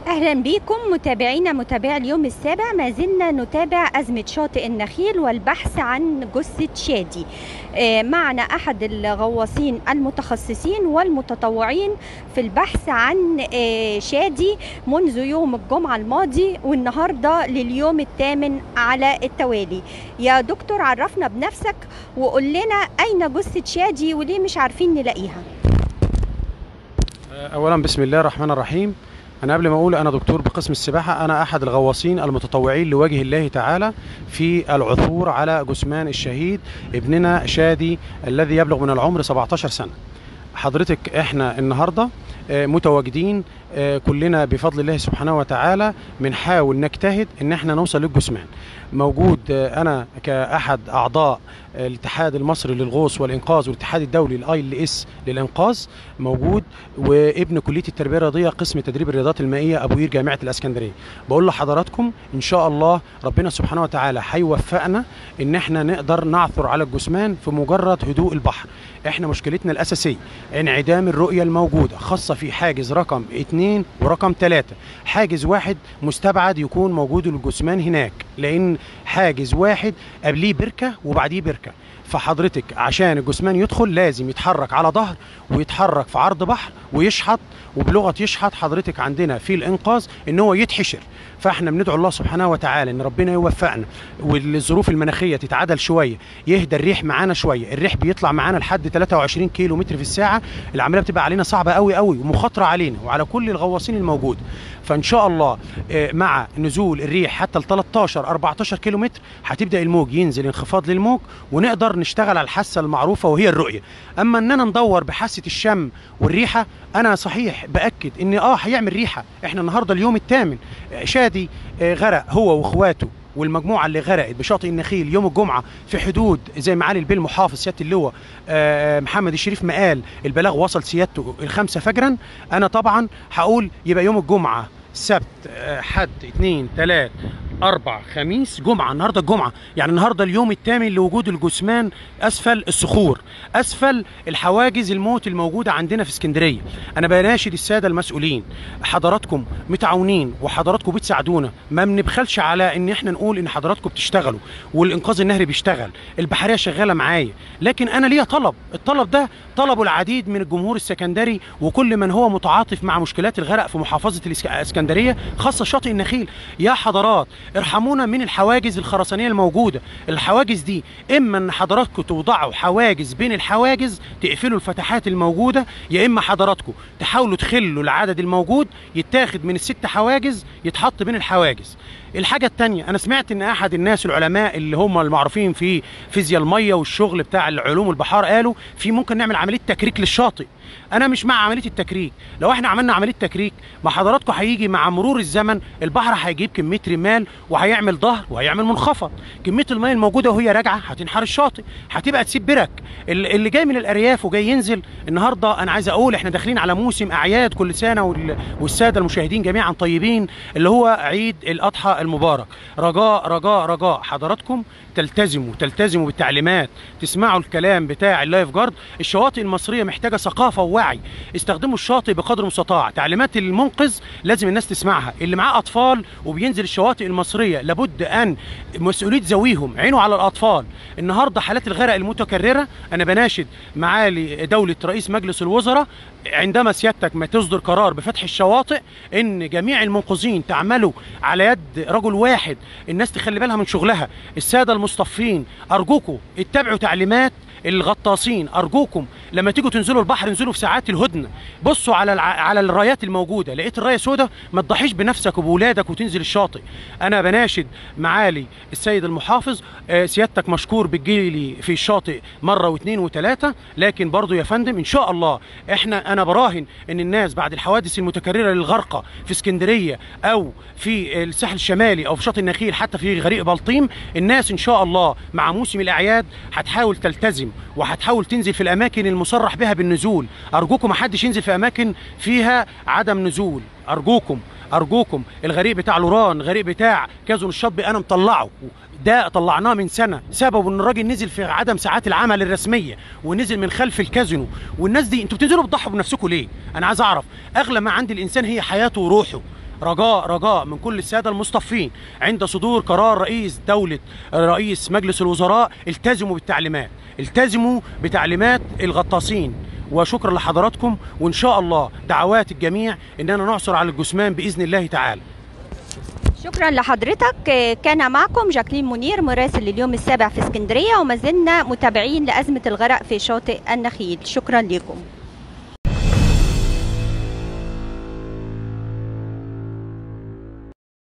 اهلا بكم متابعينا متابعي اليوم السابع ما زلنا نتابع ازمه شاطئ النخيل والبحث عن جثه شادي آه، معنا احد الغواصين المتخصصين والمتطوعين في البحث عن آه، شادي منذ يوم الجمعه الماضي والنهارده لليوم الثامن على التوالي يا دكتور عرفنا بنفسك وقول لنا اين جثه شادي وليه مش عارفين نلاقيها اولا بسم الله الرحمن الرحيم انا قبل ما اقول انا دكتور بقسم السباحه انا احد الغواصين المتطوعين لوجه الله تعالى في العثور على جثمان الشهيد ابننا شادي الذي يبلغ من العمر 17 سنه حضرتك احنا النهارده آه، متواجدين آه، كلنا بفضل الله سبحانه وتعالى بنحاول نجتهد ان احنا نوصل للجثمان موجود آه، انا كاحد اعضاء الاتحاد المصري للغوص والانقاذ والاتحاد الدولي الاي ال اس للانقاذ موجود وابن كليه التربيه الرياضيه قسم تدريب الرياضات المائيه ابو قير جامعه الاسكندريه بقول لحضراتكم ان شاء الله ربنا سبحانه وتعالى هيوفقنا ان احنا نقدر نعثر على الجثمان في مجرد هدوء البحر احنا مشكلتنا الاساسيه انعدام الرؤيه الموجوده خاصه في حاجز رقم اثنين ورقم ثلاثة حاجز واحد مستبعد يكون موجود الجثمان هناك لان حاجز واحد قبليه بركه وبعديه بركه فحضرتك عشان الجثمان يدخل لازم يتحرك على ظهر ويتحرك في عرض بحر ويشحط وبلغه يشحط حضرتك عندنا في الانقاذ ان هو يتحشر فاحنا بندعو الله سبحانه وتعالى ان ربنا يوفقنا والظروف المناخيه تتعدل شويه يهدى الريح معانا شويه الريح بيطلع معانا لحد 23 كيلو متر في الساعه العمليه بتبقى علينا صعبه قوي قوي ومخاطره علينا وعلى كل الغواصين الموجود فان شاء الله آه، مع نزول الريح حتى ل 13 14 كيلو متر هتبدا الموج ينزل انخفاض للموج ونقدر نشتغل على الحاسه المعروفه وهي الرؤيه اما اننا ندور بحاسه الشم والريحه انا صحيح باكد ان اه هيعمل ريحه احنا النهارده اليوم الثامن آه، شادي آه، غرق هو واخواته والمجموعه اللي غرقت بشاطئ النخيل يوم الجمعه في حدود زي معالي البيل محافظ سياده اللواء آه، محمد الشريف مقال البلاغ وصل سيادته الخمسة فجرا انا طبعا هقول يبقى يوم الجمعه سبت آه، حد اثنين ثلاث أربع خميس جمعة النهاردة الجمعة يعني النهاردة اليوم الثامن لوجود الجثمان أسفل الصخور أسفل الحواجز الموت الموجودة عندنا في اسكندرية أنا بناشد السادة المسؤولين حضراتكم متعاونين وحضراتكم بتساعدونا ما بنبخلش على إن إحنا نقول إن حضراتكم بتشتغلوا والإنقاذ النهري بيشتغل البحرية شغالة معايا لكن أنا ليا طلب الطلب ده طلبه العديد من الجمهور السكندري وكل من هو متعاطف مع مشكلات الغرق في محافظة الإسك- الإسكندرية خاصة شاطئ النخيل يا حضرات ارحمونا من الحواجز الخرسانيه الموجوده الحواجز دي اما ان حضراتكم توضعوا حواجز بين الحواجز تقفلوا الفتحات الموجوده يا اما حضراتكم تحاولوا تخلوا العدد الموجود يتاخد من الست حواجز يتحط بين الحواجز الحاجة التانية أنا سمعت إن أحد الناس العلماء اللي هم المعروفين في فيزياء المية والشغل بتاع العلوم البحار قالوا في ممكن نعمل عملية تكريك للشاطئ أنا مش مع عملية التكريك لو إحنا عملنا عملية تكريك ما حضراتكم هيجي مع مرور الزمن البحر هيجيب كمية رمال وهيعمل ظهر وهيعمل منخفض كمية المية الموجودة وهي راجعة هتنحر الشاطئ هتبقى تسيب برك ال- اللي جاي من الأرياف وجاي ينزل النهاردة أنا عايز أقول إحنا داخلين على موسم أعياد كل سنة وال- والسادة المشاهدين جميعا طيبين اللي هو عيد الأضحى المبارك رجاء رجاء رجاء حضراتكم تلتزموا تلتزموا بالتعليمات تسمعوا الكلام بتاع اللايف جارد الشواطئ المصريه محتاجه ثقافه ووعي استخدموا الشاطئ بقدر المستطاع تعليمات المنقذ لازم الناس تسمعها اللي معاه اطفال وبينزل الشواطئ المصريه لابد ان مسؤوليه ذويهم عينوا على الاطفال النهارده حالات الغرق المتكرره انا بناشد معالي دوله رئيس مجلس الوزراء عندما سيادتك ما تصدر قرار بفتح الشواطئ ان جميع المنقذين تعملوا على يد رجل واحد الناس تخلي بالها من شغلها الساده المصطفين ارجوكم اتبعوا تعليمات الغطاسين ارجوكم لما تيجوا تنزلوا البحر انزلوا في ساعات الهدنه بصوا على الع... على الرايات الموجوده لقيت الرايه سوداء ما تضحيش بنفسك وبولادك وتنزل الشاطئ انا بناشد معالي السيد المحافظ آه، سيادتك مشكور بتجيلي في الشاطئ مره واثنين وثلاثه لكن برضو يا فندم ان شاء الله احنا انا براهن ان الناس بعد الحوادث المتكرره للغرقى في اسكندريه او في الساحل الشمالي او في شاطئ النخيل حتى في غريق بلطيم الناس ان شاء الله مع موسم الاعياد هتحاول تلتزم وهتحاول تنزل في الاماكن المصرح بها بالنزول ارجوكم ما حدش ينزل في اماكن فيها عدم نزول ارجوكم ارجوكم الغريق بتاع لوران الغريق بتاع كازون الشطبي انا مطلعه ده طلعناه من سنه سببه ان الراجل نزل في عدم ساعات العمل الرسميه ونزل من خلف الكازينو والناس دي انتوا بتنزلوا بتضحوا بنفسكم ليه انا عايز اعرف اغلى ما عند الانسان هي حياته وروحه رجاء رجاء من كل الساده المصطفين عند صدور قرار رئيس دوله رئيس مجلس الوزراء التزموا بالتعليمات التزموا بتعليمات الغطاسين وشكرا لحضراتكم وان شاء الله دعوات الجميع اننا نعثر على الجثمان باذن الله تعالى شكرا لحضرتك آه، كان معكم جاكلين منير مراسل اليوم السابع في اسكندريه وما زلنا متابعين لازمه الغرق في شاطئ النخيل شكرا لكم